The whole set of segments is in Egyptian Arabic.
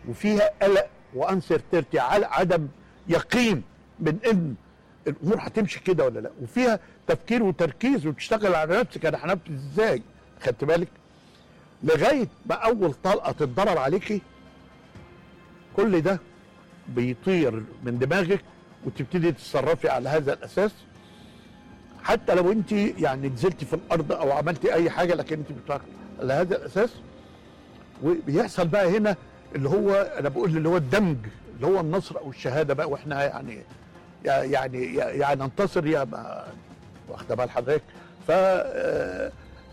وفيها قلق وانسرتيرتي عدم يقين من ان الامور هتمشي كده ولا لا وفيها تفكير وتركيز وتشتغل على نفسك انا هنفذ ازاي خدت بالك لغايه ما اول طلقه تتضرب عليكي كل ده بيطير من دماغك وتبتدي تتصرفي على هذا الاساس حتى لو انت يعني نزلتي في الارض او عملتي اي حاجه لكن انت بتفكري على هذا الاساس وبيحصل بقى هنا اللي هو انا بقول اللي هو الدمج اللي هو النصر او الشهاده بقى واحنا يعني يعني يعني ننتصر يا ما واخده بال حضرتك ف آه،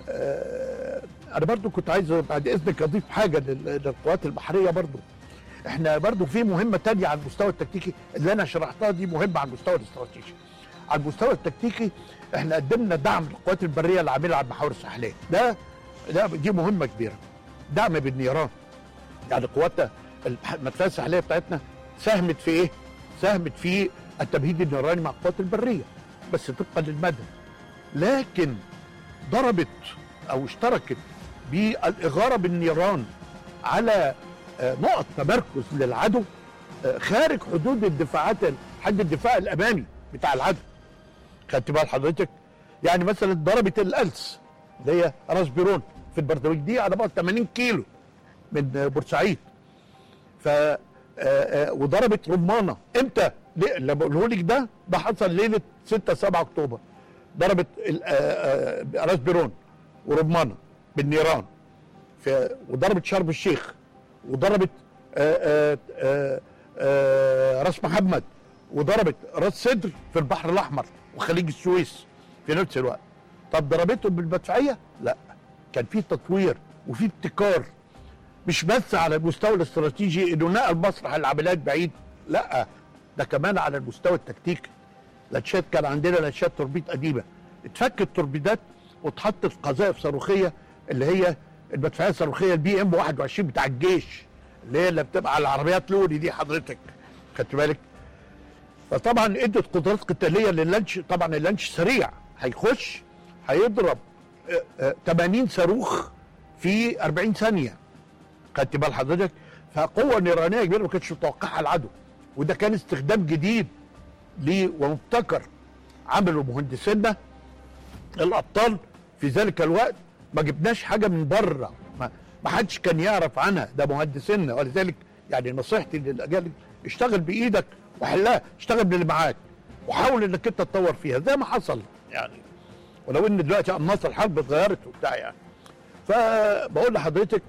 آه، انا برضو كنت عايز بعد اذنك اضيف حاجه لل- للقوات البحريه برضو احنا برضو في مهمه تانية على المستوى التكتيكي اللي انا شرحتها دي مهمه على المستوى الاستراتيجي على المستوى التكتيكي احنا قدمنا دعم للقوات البريه العامله على المحاور الساحليه ده ده دي مهمه كبيره دعم بالنيران يعني قواتنا الح- المدفعيه الساحليه بتاعتنا ساهمت في ايه؟ ساهمت في التمهيد النيراني مع القوات البريه بس طبقا للمدى لكن ضربت او اشتركت بالاغاره بالنيران على آه، نقط تمركز للعدو آه، خارج حدود الدفاعات حد الدفاع الامامي بتاع العدو خدت بال حضرتك يعني مثلا ضربت الالس اللي هي راس بيرون في البردويك دي على بعد 80 كيلو من آه، بورسعيد ف آه، آه، وضربت رمانه امتى؟ ليه؟ اللي بقوله لك ده ده حصل ليله 6 7 اكتوبر ضربت ال- آه، آه، راس بيرون ورمانه بالنيران في وضربت شرم الشيخ وضربت آه، آه، آه، آه، راس محمد وضربت راس سدر في البحر الاحمر وخليج السويس في نفس الوقت طب ضربتهم بالمدفعيه؟ لا كان في تطوير وفي ابتكار مش بس على المستوى الاستراتيجي انه نقل مسرح العمليات بعيد لا ده كمان على المستوى التكتيكي لانشات كان عندنا لانشات توربيد قديمه اتفكت توربيدات واتحطت قذائف صاروخيه اللي هي المدفعيه الصاروخيه البي ام 21 بتاع الجيش اللي هي اللي بتبقى على العربيات لوري دي حضرتك خدت بالك فطبعا ادت قدرات قتاليه للانش طبعا اللانش سريع هيخش هيضرب آه، آه، 80 صاروخ في 40 ثانيه خدت بال حضرتك فقوه نيرانيه كبيره ما كانتش متوقعها العدو وده كان استخدام جديد ليه ومبتكر عملوا مهندسينا الابطال في ذلك الوقت ما جبناش حاجه من بره ما, ما حدش كان يعرف عنها ده مهندسينا ولذلك يعني نصيحتي للاجيال اشتغل بايدك وحلها اشتغل باللي معاك وحاول انك انت تطور فيها زي ما حصل يعني ولو ان دلوقتي انماط الحرب اتغيرت وبتاع يعني فبقول لحضرتك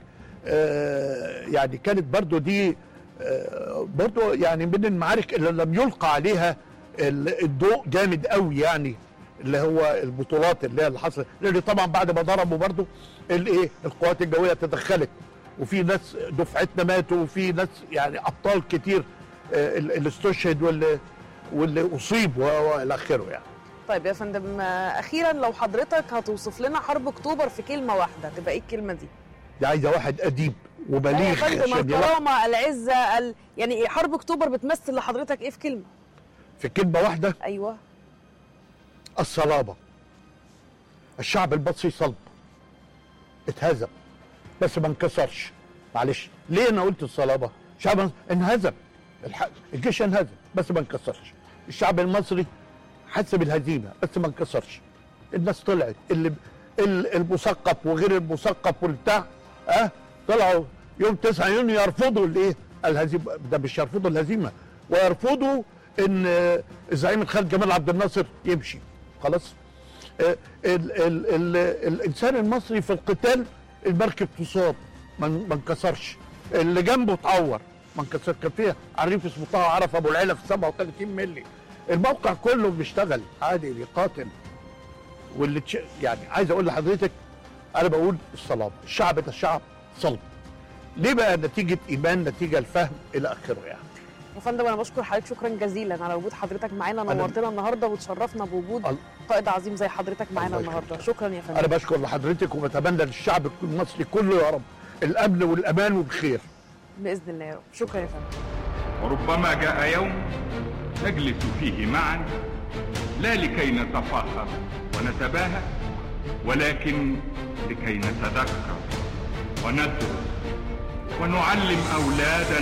آه، يعني كانت برضو دي آه، برضو يعني من المعارك اللي لم يلقى عليها ال- الضوء جامد قوي يعني اللي هو البطولات اللي هي اللي حصلت لان طبعا بعد ما ضربوا برضو الايه القوات الجويه تدخلت وفي ناس دفعتنا ماتوا وفي ناس يعني ابطال كتير آه، اللي استشهد واللي واللي اصيب و- والى اخره يعني طيب يا فندم آه، اخيرا لو حضرتك هتوصف لنا حرب اكتوبر في كلمه واحده تبقى ايه الكلمه دي دي عايزه واحد اديب لا يا وبليغ فندم عشان يلقن الكرامه العزه ال... يعني حرب اكتوبر بتمثل لحضرتك ايه في كلمه في كلمه واحده ايوه الصلابة الشعب المصري صلب اتهزم بس ما انكسرش معلش ليه انا قلت الصلابة الشعب المصري انهزم الح- الجيش انهزم بس ما انكسرش الشعب المصري حس بالهزيمة بس ما انكسرش الناس طلعت اللي ال- المثقف وغير المثقف والبتاع اه طلعوا يوم 9 يونيو يرفضوا الايه الهزيمه ده مش يرفضوا الهزيمه ويرفضوا ان آه، الزعيم الخالد جمال عبد الناصر يمشي خلاص آه، ال ال ال الانسان المصري في القتال المركب تصاب ما ما انكسرش اللي جنبه اتعور ما انكسرش كان فيها عريف اسمه طه عرف ابو العلا في 37 مللي الموقع كله بيشتغل عادي بيقاتل واللي تش... يعني عايز اقول لحضرتك انا بقول الصلابه الشعب ده شعب صلب ليه بقى نتيجه ايمان نتيجه الفهم الى اخره يعني يا فندم انا بشكر حضرتك شكرا جزيلا على وجود حضرتك معانا أنا- نورتنا النهارده وتشرفنا بوجود ال- قائد عظيم زي حضرتك معانا الله النهارده يخليك. شكرا يا فندم انا بشكر لحضرتك وبتمنى للشعب المصري كله يا رب الامن والامان والخير باذن الله يا رب شكرا يا فندم وربما جاء يوم نجلس فيه معا لا لكي نتفاخر ونتباهى ولكن لكي نتذكر وندرس ونعلم اولادنا